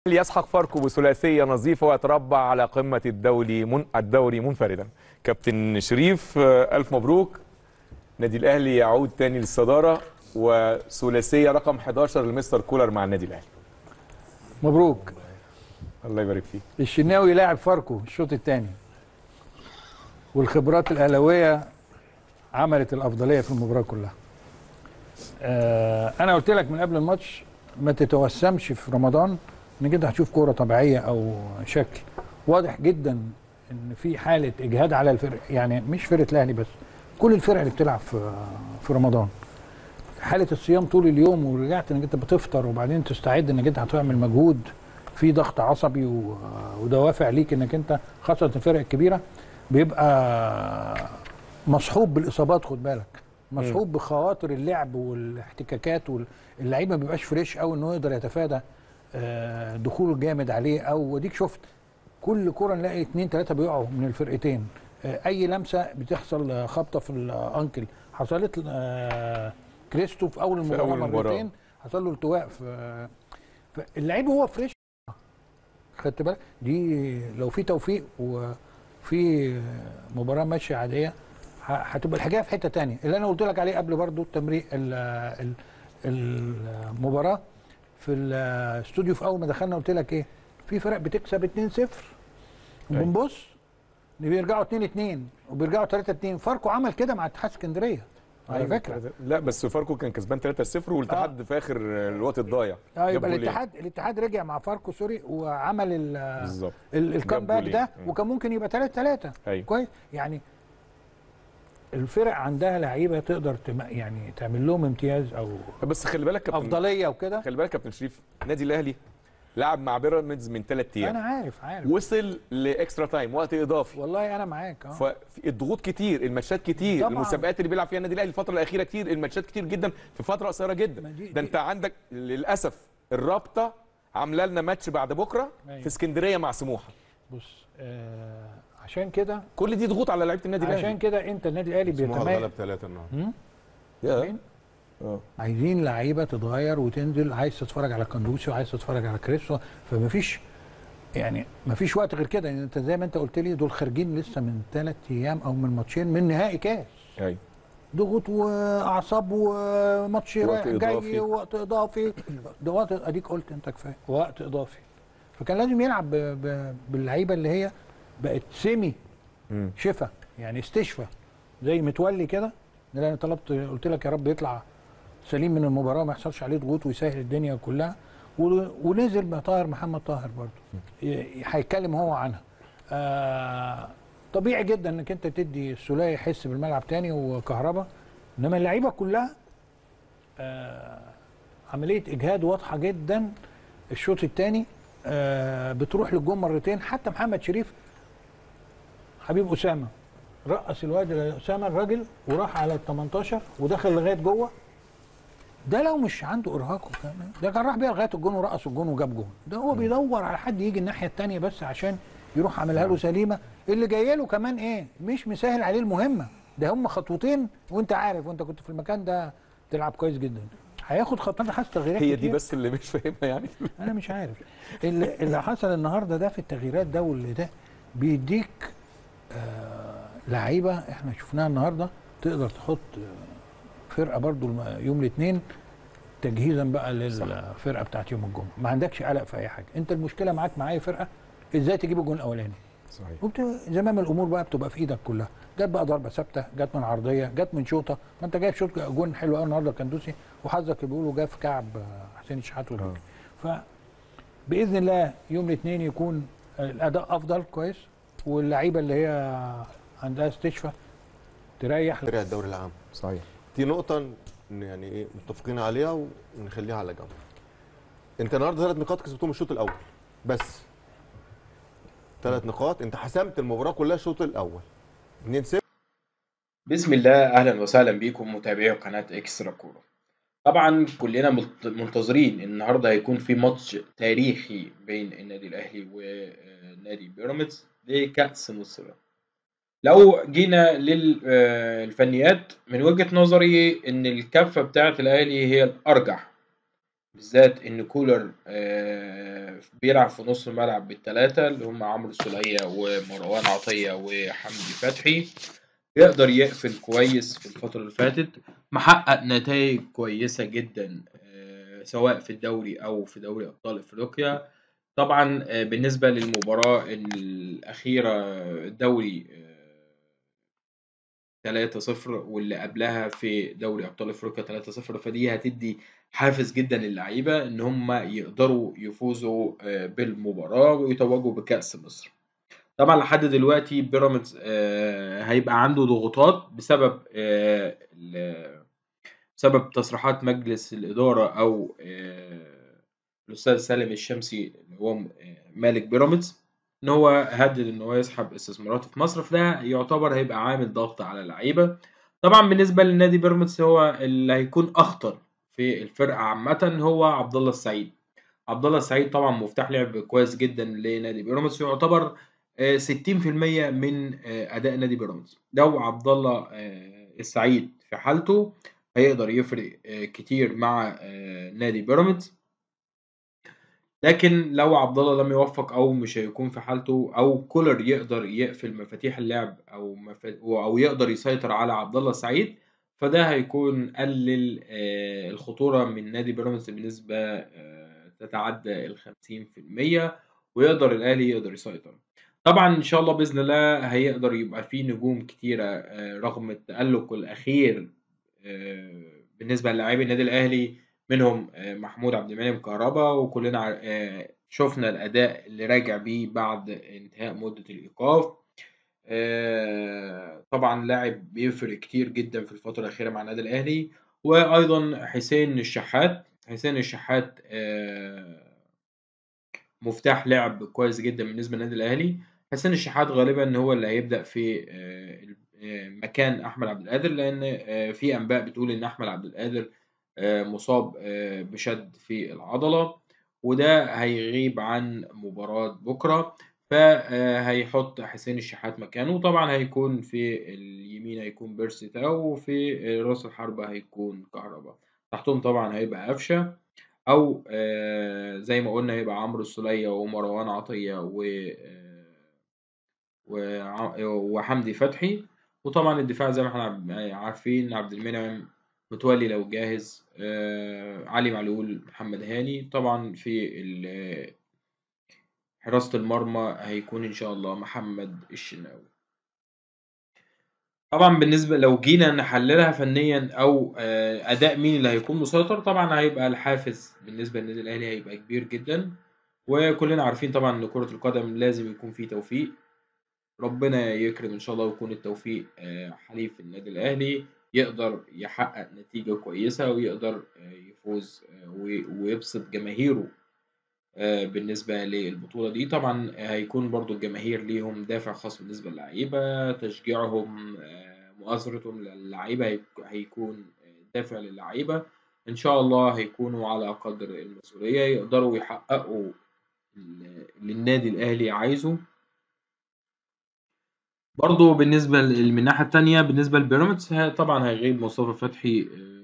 يسحق فاركو بثلاثيه نظيفه ويتربع على قمه الدوري من الدوري منفردا كابتن شريف آه، الف مبروك نادي الاهلي يعود تاني للصداره وثلاثيه رقم 11 لمستر كولر مع النادي الاهلي مبروك الله يبارك فيك الشناوي لاعب فاركو الشوط الثاني والخبرات الاهلاويه عملت الافضليه في المباراه كلها آه انا قلت لك من قبل الماتش ما تتوسمش في رمضان انك انت هتشوف كوره طبيعيه او شكل واضح جدا ان في حاله اجهاد على الفرق يعني مش فرقه الاهلي بس كل الفرق اللي بتلعب في في رمضان حاله الصيام طول اليوم ورجعت انك انت بتفطر وبعدين تستعد انك انت هتعمل مجهود في ضغط عصبي و- ودوافع ليك انك انت خاصه الفرق الكبيره بيبقى مصحوب بالاصابات خد بالك مصحوب بخواطر اللعب والاحتكاكات واللعيب ما بيبقاش فريش قوي ان هو يقدر يتفادى آه، دخوله الجامد عليه او وديك شفت كل كره نلاقي اتنين تلاته بيقعوا من الفرقتين آه، اي لمسه بتحصل آه، خبطه في الانكل حصلت آه، كريستو في اول المباراه أول المباراة. مرتين حصل له التواء في فاللعيب هو فريش خدت بالك دي لو في توفيق وفي مباراه ماشيه عاديه ه- هتبقى الحكايه في حته تانية اللي انا قلت لك عليه قبل برضو التمرين ال- ال- المباراه في الاستوديو في اول ما دخلنا قلت لك ايه في فرق بتكسب 2-0 وبنبص إن بيرجعوا 2-2 وبيرجعوا 3-2 فاركو عمل كده مع اتحاد اسكندريه على فكره لا بس فاركو كان كسبان 3-0 والاتحاد في اخر الوقت الضايع اه جاب يبقى جولين. الاتحاد الاتحاد رجع مع فاركو سوري وعمل ال- بالظبط ال- الكامباك جولين. ده مم. وكان ممكن يبقى 3 3 ايوه كويس يعني الفرق عندها لعيبه تقدر تم يعني تعمل لهم امتياز او بس خلي بالك كابتن افضليه وكده خلي بالك كابتن شريف النادي الاهلي لعب مع بيراميدز من ثلاث انا ايام عارف عارف وصل لاكسترا تايم وقت اضافي والله انا معاك اه فالضغوط كتير الماتشات كتير طبعاً. المسابقات اللي بيلعب فيها النادي الاهلي الفتره الاخيره كتير الماتشات كتير جدا في فتره قصيره جدا ما دي- ده دي- انت عندك للاسف الرابطه عامله لنا ماتش بعد بكره أيوة. في اسكندريه مع سموحه بص آه عشان كده كل دي ضغوط على لعيبه النادي الاهلي عشان كده انت النادي الاهلي سموحه بيتميز غلب ثلاثة النهارده يا. اه عايزين لعيبه تتغير وتنزل عايز تتفرج على كندوسي وعايز تتفرج على كريستو فمفيش يعني مفيش وقت غير كده يعني انت زي ما انت قلت لي دول خارجين لسه من ثلاث ايام او من ماتشين من نهائي كاس ايوه ضغوط واعصاب وماتش وقت رايح إضافي. جاي ووقت اضافي ده وقت اديك قلت انت كفايه وقت اضافي فكان لازم يلعب ب- ب- باللعيبه اللي هي بقت سيمي مم. شفا يعني استشفى زي متولي كده ده انا طلبت قلت لك يا رب يطلع سليم من المباراه ما يحصلش عليه ضغوط ويسهل الدنيا كلها و- ونزل بقى طاهر محمد طاهر برضه ي- هيتكلم هو عنها آه طبيعي جدا انك انت تدي السوليه يحس بالملعب تاني وكهربا انما اللعيبه كلها آه عمليه اجهاد واضحه جدا الشوط الثاني آه بتروح للجون مرتين حتى محمد شريف حبيب اسامه رقص الواد اسامه الراجل وراح على ال 18 ودخل لغايه جوه ده لو مش عنده ارهاق وكلام ده كان راح بيها لغايه الجون ورقص الجون وجاب جون ده هو بيدور على حد يجي الناحيه الثانيه بس عشان يروح عاملها له سليمه اللي جايه له كمان ايه مش مسهل عليه المهمه ده هم خطوتين وانت عارف وانت كنت في المكان ده تلعب كويس جدا هياخد خطوات حاسس تغييرات هي دي كتير. بس اللي مش فاهمها يعني انا مش عارف اللي, اللي حصل النهارده ده في التغييرات ده واللي ده بيديك آه لعيبه احنا شفناها النهارده تقدر تحط آه، فرقه برضو الم- يوم الاثنين تجهيزا بقى للفرقه بتاعت يوم الجمعه ما عندكش قلق في اي حاجه انت المشكله معاك مع اي فرقه ازاي تجيب الجون الاولاني صحيح وبت... زمام الامور بقى بتبقى في ايدك كلها جت بقى ضربه ثابته جت من عرضيه جت من شوطه ما انت جايب شوط جون حلو قوي النهارده كندوسي وحظك بيقولوا جه في كعب آه، حسين الشحات والبيك ف باذن الله يوم الاثنين يكون الاداء افضل كويس واللعيبه اللي هي عندها استشفاء تريح فرق الدوري العام صحيح دي نقطة ن- يعني ايه متفقين عليها ونخليها على جنب. انت النهارده ثلاث نقاط كسبتهم الشوط الأول بس. ثلاث نقاط انت حسمت المباراة كلها الشوط الأول. 2 0 بسم الله اهلا وسهلا بيكم متابعي قناه اكسترا كوره طبعا كلنا ملت- منتظرين النهارده هيكون في ماتش تاريخي بين النادي الاهلي ونادي بيراميدز لكاس مصر لو جينا للفنيات من وجهه نظري ان الكفه بتاعه الاهلي هي الارجح بالذات ان كولر آه، بيلعب في نص الملعب بالثلاثه اللي هم عمرو السولية ومروان عطيه وحمدي فتحي يقدر يقفل كويس في الفتره اللي فاتت محقق نتائج كويسه جدا آه، سواء في الدوري او في دوري ابطال افريقيا طبعا آه، بالنسبه للمباراه الاخيره الدوري 3-0 واللي قبلها في دوري ابطال افريقيا 3-0 فدي هتدي حافز جدا للعيبه ان هم يقدروا يفوزوا آه، بالمباراه ويتوجوا بكاس مصر طبعا لحد دلوقتي بيراميدز آه، هيبقى عنده ضغوطات بسبب آه، ال- بسبب تصريحات مجلس الاداره او الاستاذ سالم الشمسي اللي هو مالك بيراميدز ان هو هدد ان هو يسحب استثماراته في مصر فده يعتبر هيبقى عامل ضغط على اللعيبه طبعا بالنسبه للنادي بيراميدز هو اللي هيكون اخطر في الفرقه عامه هو عبد الله السعيد عبد الله السعيد طبعا مفتاح لعب كويس جدا لنادي بيراميدز يعتبر آه، 60% من آه، اداء نادي بيراميدز لو عبد الله آه، السعيد في حالته هيقدر يفرق آه، كتير مع آه، نادي بيراميدز لكن لو عبد الله لم يوفق او مش هيكون في حالته او كولر يقدر يقفل مفاتيح اللعب او مف... او يقدر يسيطر على عبد الله السعيد فده هيكون قلل آه، الخطوره من نادي بيراميدز بنسبه آه، تتعدى ال 50% ويقدر الاهلي يقدر يسيطر طبعا ان شاء الله باذن الله هيقدر يبقى فيه نجوم كتيره آه، رغم التالق الاخير آه، بالنسبه للاعبي النادي الاهلي منهم آه، محمود عبد المنعم كهربا وكلنا ع- آه، شفنا الاداء اللي راجع بيه بعد انتهاء مده الايقاف آه، طبعا لاعب بيفرق كتير جدا في الفتره الاخيره مع النادي الاهلي وايضا حسين الشحات حسين الشحات آه، مفتاح لعب كويس جدا بالنسبه للنادي الاهلي حسين الشحات غالبا هو اللي هيبدا في آه، آه، مكان احمد عبد القادر لان آه، في انباء بتقول ان احمد عبد القادر آه، مصاب آه، بشد في العضله وده هيغيب عن مباراه بكره فهيحط حسين الشحات مكانه طبعا هيكون في اليمين هيكون بيرسي تاو وفي آه، راس الحربة هيكون كهربا تحتهم طبعا هيبقى قفشه او آه، زي ما قلنا هيبقى عمرو السولية ومروان عطية و آه، وع- وحمدي فتحي وطبعا الدفاع زي ما احنا عب- عارفين عبد المنعم متولي لو جاهز آه، علي معلول محمد هاني طبعا في ال- حراسة المرمى هيكون ان شاء الله محمد الشناوي طبعا بالنسبة لو جينا نحللها فنيا او آه، اداء مين اللي هيكون مسيطر طبعا هيبقى الحافز بالنسبة للنادي الاهلي هيبقى كبير جدا وكلنا عارفين طبعا ان كرة القدم لازم يكون فيه توفيق ربنا يكرم ان شاء الله ويكون التوفيق آه، حليف النادي الاهلي يقدر يحقق نتيجة كويسة ويقدر آه، يفوز آه، وي- ويبسط جماهيره آه، بالنسبة للبطولة دي طبعا هيكون برضو الجماهير ليهم دافع خاص بالنسبة للعيبة تشجيعهم آه، مؤازرتهم للعيبة هيك- هيكون آه، دافع للعيبة إن شاء الله هيكونوا على قدر المسؤولية يقدروا يحققوا ال- اللي النادي الأهلي عايزه برضو بالنسبة ل- من الناحية التانية بالنسبة لبيراميدز ه- طبعا هيغيب مصطفى فتحي آه،